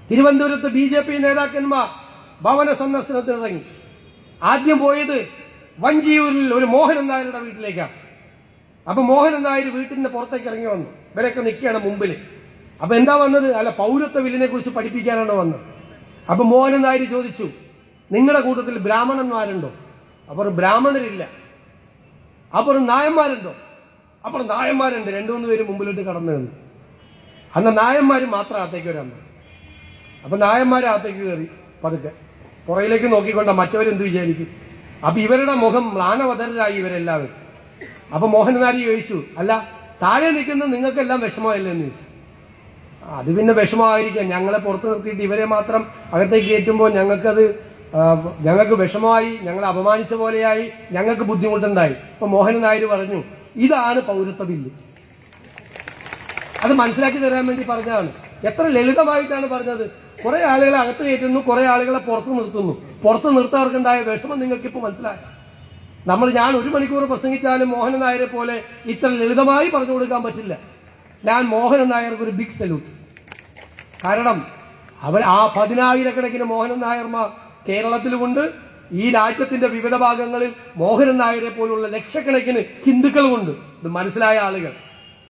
തിരുവനന്തപുരത്ത് B J P നേതാക്കന്മാർ ഭവന സന്ദർശനത്തിന് ഇറങ്ങി ആദ്യം പോയത് വഞ്ചിയൂരിൽ ഒരു മോഹനൻ നായരുടെ വീട്ടിലേക്കാണ് അപ്പൊ മോഹനൻ നായർ വീട്ടിന്റെ പുറത്തേക്ക് ഇറങ്ങി വന്നു ഇവരൊക്കെ നിൽക്കുകയാണ് മുമ്പിൽ അപ്പൊ എന്താ വന്നത് അല്ല പൗരത്വ ബില്ലിനെ കുറിച്ച് പഠിപ്പിക്കാനാണ് വന്നത് അപ്പൊ മോഹനൻ നായർ ചോദിച്ചു നിങ്ങളുടെ കൂട്ടത്തിൽ ബ്രാഹ്മണന്മാരുണ്ടോ അപ്പോൾ ബ്രാഹ്മണരില്ല അപ്പോൾ നായന്മാരുണ്ടോ അപ്പോൾ നായന്മാരുണ്ട് രണ്ടു മൂന്ന് പേര് മുമ്പിലോട്ട് കടന്നു നിന്നു അന്ന് നായന്മാർ മാത്രം അകത്തേക്ക് വരാൻ പറഞ്ഞു അപ്പൊ നായന്മാരെ അകത്തേക്ക് കയറി പതുക്കെ പുറയിലേക്ക് നോക്കിക്കൊണ്ട മറ്റവരെന്ത് വിചാരിക്കും അപ്പൊ ഇവരുടെ മുഖം മ്ലാനവതരായി ഇവരെല്ലാവരും അപ്പൊ മോഹൻലാൽ ചോദിച്ചു അല്ല താഴെ നിൽക്കുന്ന നിങ്ങൾക്കെല്ലാം വിഷമമല്ലേ എന്ന് ചോദിച്ചു "ആ, അത് പിന്നെ വിഷമമായിരിക്കാം ഞങ്ങളെ പുറത്ത് നിർത്തിയിട്ട് ഇവരെ മാത്രം അകത്തേക്ക് കയറ്റുമ്പോൾ ഞങ്ങൾക്കത് ആ, ഞങ്ങൾക്ക് വിഷമമായി ഞങ്ങളെ അപമാനിച്ച പോലെയായി ഞങ്ങൾക്ക് ബുദ്ധിമുട്ടുണ്ടായി അപ്പൊ മോഹൻ നായർ പറഞ്ഞു ഇതാണ് പൗരത്വ ബില്ല് അത് മനസ്സിലാക്കി തരാൻ വേണ്ടി പറഞ്ഞതാണ് എത്ര ലളിതമായിട്ടാണ് പറഞ്ഞത് കുറെ ആളുകളെ അകത്ത് കയറ്റുന്നു കുറെ ആളുകളെ പുറത്ത് നിർത്തുന്നു പുറത്ത് നിർത്തവർക്കുണ്ടായ വിഷമം നിങ്ങൾക്ക് ഇപ്പൊ മനസ്സിലായി നമ്മൾ ഞാൻ ഒരു മണിക്കൂർ പ്രസംഗിച്ചാലും മോഹനൻ നായരെ പോലെ ഇത്ര ലളിതമായി പറഞ്ഞു കൊടുക്കാൻ പറ്റില്ല ഞാൻ മോഹനൻ നായർക്ക് ഒരു ബിഗ് സല്യൂട്ട് കാരണം അവർ ആ പതിനായിരക്കണക്കിന് മോഹനൻ നായർമാർ കേരളത്തിലുമുണ്ട് ഈ രാജ്യത്തിന്റെ വിവിധ ഭാഗങ്ങളിൽ മോഹനൻ നായരെ പോലുള്ള ലക്ഷക്കണക്കിന് ഹിന്ദുക്കളുമുണ്ട് ഇത് മനസ്സിലായ ആളുകൾ